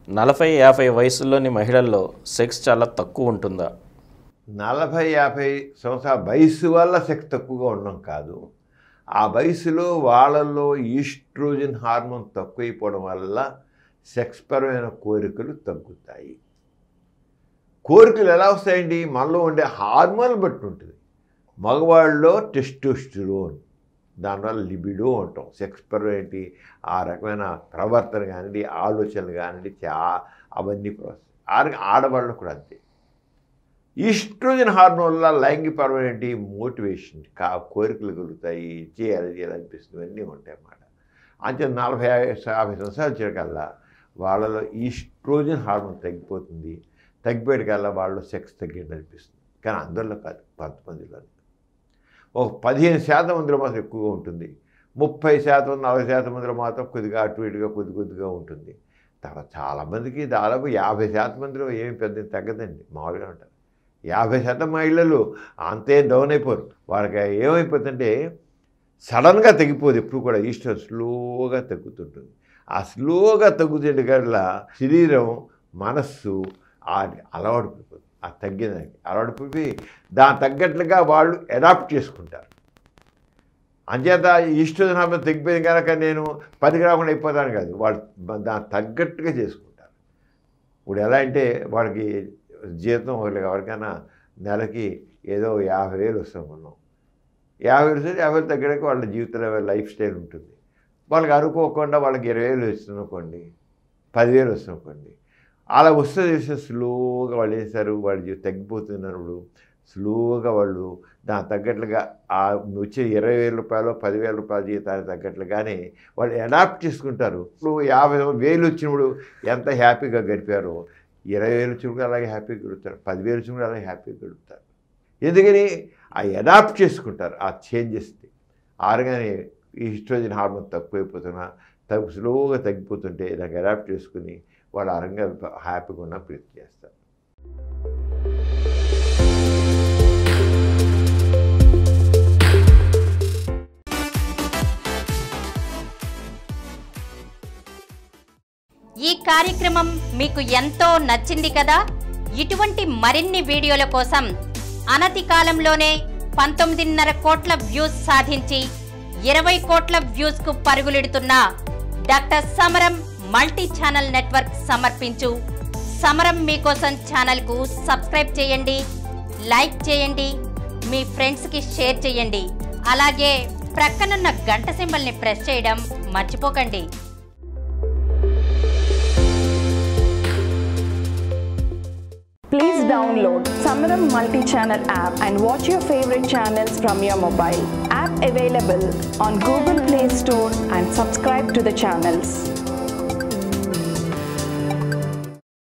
నలభై యాభై వయసులోని మహిళల్లో సెక్స్ చాలా తక్కువ ఉంటుందా నలభై యాభై సంవత్సరాల వయసు వల్ల సెక్స్ తక్కువగా ఉండడం కాదు ఆ వయసులో వాళ్ళల్లో ఈస్ట్రోజన్ హార్మోన్ తక్కువైపోవడం వల్ల సెక్స్ పరమైన కోరికలు తగ్గుతాయి కోరికలు ఎలా వస్తాయండి మనలో ఉండే హార్మోన్ బట్టి ఉంటుంది మగవాళ్ళలో టెస్టోస్టిరోన్ దానివల్ల లిబిడో ఉంటాం సెక్స్ పరమైన ఆ రకమైన ప్రవర్తన కానివ్వండి ఆలోచనలు కానివ్వండి చా అవన్నీ process. ఆడ- ఆడవాళ్ళు కూడా అంతే ఈస్ట్రోజన్ హార్మోన్ వల్ల లైంగికపరమైన మోటివేషన్ కా కోరికలు కలుగుతాయి చేయాలి చేయాలనిపిస్తుంది అన్నీ ఉంటాయి అన్నమాట అంతే నలభై యాభై యాభై సంవత్సరాలు వచ్చేకల్లా వాళ్ళలో ఈస్ట్రోజన్ హార్మోన్ తగ్గిపోతుంది తగ్గిపోయేటికల్లా వాళ్ళు సెక్స్ తగ్గినట్టు అనిపిస్తుంది కానీ అందరిలో కాదు కొంతమందిలో ఒక పదిహేను శాతం మందిలో మాత్రం ఎక్కువగా ఉంటుంది ముప్పై శాతం నలభై శాతం మందిలో మాత్రం కొద్దిగా అటు ఇటుగా కొద్ది కొద్దిగా ఉంటుంది తర్వాత చాలామందికి దాదాపు యాభై శాతం మందిలో ఏమి పెద్ద తగ్గదండి మామూలుగా ఉంటారు యాభై శాతం మహిళలు అంతే డౌన్ అయిపోరు వాళ్ళకి ఏమైపోతుందంటే సడన్గా తగ్గిపోదు ఎప్పుడు కూడా ఈస్టర్ స్లోగా తగ్గుతుంటుంది ఆ స్లోగా తగ్గుతుంటే కల్లా శరీరం మనస్సు ఆ అలవాటు పడిపోతుంది ఆ తగ్గిదానికి అలవాటు పడిపోయి దాని తగ్గట్లుగా వాళ్ళు అడాప్ట్ చేసుకుంటారు అంచేత ఈస్ట్రోజన్ హార్మోన్ తగ్గిపోయింది కనుక నేను పనికి రాకుండా అయిపోతాను కాదు వాళ్ళు దాన్ని తగ్గట్టుగా చేసుకుంటారు ఇప్పుడు ఎలా అంటే వాళ్ళకి జీతం వాళ్ళకి ఎవరికైనా నెలకి ఏదో యాభై వేలు వస్తాం మనం యాభై వేలు వస్తే యాభై వేలు తగ్గడానికి వాళ్ళ జీవితంలో లైఫ్ స్టైల్ ఉంటుంది వాళ్ళకి అనుకోకుండా వాళ్ళకి ఇరవై వేలు వస్తుంది అనుకోండి పదివేలు వస్తుంది అనుకోండి అలా వస్తే చేస్తే స్లోగా వాళ్ళు ఏం చేస్తారు వాళ్ళు జీ- తగ్గిపోతున్నప్పుడు స్లోగా వాళ్ళు దానికి తగ్గట్లుగా ఆ వచ్చే ఇరవై వేల రూపాయలు పదివేల రూపాయల జీతానికి తగ్గట్లుగానే వాళ్ళు అడాప్ట్ చేసుకుంటారు ఇప్పుడు యాభై వేలు వచ్చినప్పుడు ఎంత హ్యాపీగా గడిపారో ఇరవై వేలు వచ్చినప్పుడు అలాగే హ్యాపీగా గడుపుతారు పదివేలు వచ్చినప్పుడు అలాగే హ్యాపీగా గడుపుతారు ఎందుకని ఆ అడాప్ట్ చేసుకుంటారు ఆ చేంజెస్ని ఆరుగానే ఈస్ట్రోజన్ హార్మోన్ తక్కువైపోతున్నా తగ్గు స్లోగా తగ్గిపోతుంటే దానికి అడాప్ట్ చేసుకుని వాళ్ళు ఆరంగా హ్యాపీగా ఉన్న ప్రయత్నం చేస్తారు ఈ కార్యక్రమం మీకు ఎంతో నచ్చింది కదా ఇటువంటి మరిన్ని వీడియోల కోసం అనతి కాలంలోనే పంతొమ్మిదిన్నర కోట్ల వ్యూస్ సాధించి ఇరవై కోట్ల వ్యూస్ కు పరుగులెడుతున్న doctor Samaram multi channel network సమర్పించు సమరం మీకోసం ఛానల్ కు సబ్స్క్రైబ్ చేయండి లైక్ చేయండి మీ ఫ్రెండ్స్ కి షేర్ చేయండి అలాగే ప్రక్కనున్న గంట సింబల్ ని ప్రెస్ చేయడం మర్చిపోకండి Please download Samaram multi-channel app and watch your favorite channels from your mobile. App available on Google Play Store and subscribe to the channels.